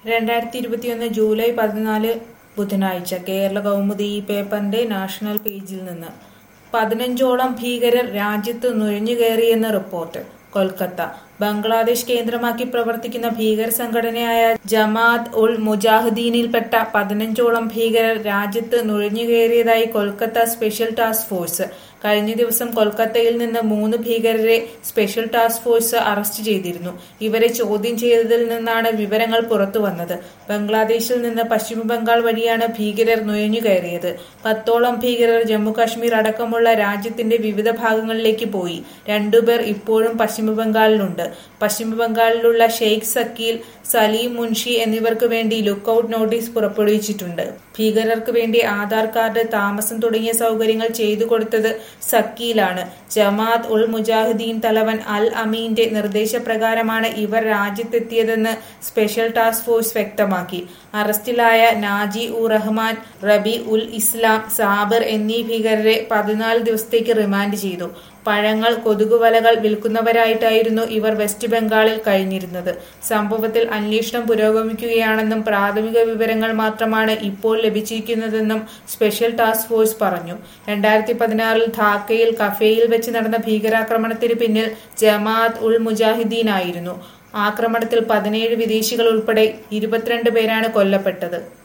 രണ്ടായിരത്തി ഇരുപത്തിയൊന്ന് ജൂലൈ പതിനാല് ബുധനാഴ്ച കേരള കൗമുദി ഈ പേപ്പറിന്റെ നാഷണൽ പേജിൽ നിന്ന് പതിനഞ്ചോളം ഭീകരർ രാജ്യത്ത് നുഴഞ്ഞുകയറിയെന്ന് റിപ്പോർട്ട് കൊൽക്കത്ത ബംഗ്ലാദേശ് കേന്ദ്രമാക്കി പ്രവർത്തിക്കുന്ന ഭീകര സംഘടനയായ ജമാഅത്ത് ഉൾ മുജാഹിദീനിൽപ്പെട്ട പതിനഞ്ചോളം ഭീകരർ രാജ്യത്ത് നുഴഞ്ഞുകയറിയതായി കൊൽക്കത്ത സ്പെഷ്യൽ ടാസ്ക് ഫോഴ്സ് കഴിഞ്ഞ ദിവസം കൊൽക്കത്തയിൽ നിന്ന് മൂന്ന് ഭീകരരെ സ്പെഷ്യൽ ടാസ്ക് ഫോഴ്സ് അറസ്റ്റ് ചെയ്തിരുന്നു ഇവരെ ചോദ്യം ചെയ്തതിൽ നിന്നാണ് വിവരങ്ങൾ പുറത്തുവന്നത് ബംഗ്ലാദേശിൽ നിന്ന് പശ്ചിമ ബംഗാൾ വഴിയാണ് ഭീകരർ നുഴഞ്ഞുകയറിയത് പത്തോളം ഭീകരർ ജമ്മുകാശ്മീർ അടക്കമുള്ള രാജ്യത്തിന്റെ വിവിധ ഭാഗങ്ങളിലേക്ക് പോയി രണ്ടുപേർ ഇപ്പോഴും പശ്ചിമ ബംഗാളിലുണ്ട് പശ്ചിമ ബംഗാളിലുള്ള ഷെയ്ഖ് സക്കീൽ സലീം മുൻഷി എന്നിവർക്ക് വേണ്ടി ലുക്കൌട്ട് നോട്ടീസ് പുറപ്പെടുവിച്ചിട്ടുണ്ട് ഭീകരർക്ക് വേണ്ടി ആധാർ കാർഡ് താമസം തുടങ്ങിയ സൗകര്യങ്ങൾ ചെയ്തു കൊടുത്തത് സക്കീലാണ് ജമാഅത്ത് ഉൾ മുജാഹിദീൻ തലവൻ അൽ അമീന്റെ നിർദ്ദേശപ്രകാരമാണ് ഇവർ രാജ്യത്തെത്തിയതെന്ന് സ്പെഷ്യൽ ടാസ്ക് ഫോഴ്സ് വ്യക്തമാക്കി അറസ്റ്റിലായ നാജി ഉർ റഹ്മാൻ റബി ഉൽ ഇസ്ലാം സാബിർ എന്നീ ഭീകരരെ പതിനാല് ദിവസത്തേക്ക് റിമാൻഡ് ചെയ്തു പഴങ്ങൾ കൊതുകുവലകൾ വിൽക്കുന്നവരായിട്ടായിരുന്നു ഇവർ വെസ്റ്റ് ബംഗാളിൽ കഴിഞ്ഞിരുന്നത് സംഭവത്തിൽ അന്വേഷണം പുരോഗമിക്കുകയാണെന്നും പ്രാഥമിക വിവരങ്ങൾ മാത്രമാണ് ഇപ്പോൾ ലഭിച്ചിരിക്കുന്നതെന്നും സ്പെഷ്യൽ ടാസ്ക് ഫോഴ്സ് പറഞ്ഞു രണ്ടായിരത്തി പതിനാറിൽ ധാക്കയിൽ കഫേയിൽ വെച്ച് നടന്ന ഭീകരാക്രമണത്തിന് പിന്നിൽ ജമാഅത്ത് ഉൾ മുജാഹിദീനായിരുന്നു ആക്രമണത്തിൽ പതിനേഴ് വിദേശികൾ ഉൾപ്പെടെ ഇരുപത്തിരണ്ട് പേരാണ് കൊല്ലപ്പെട്ടത്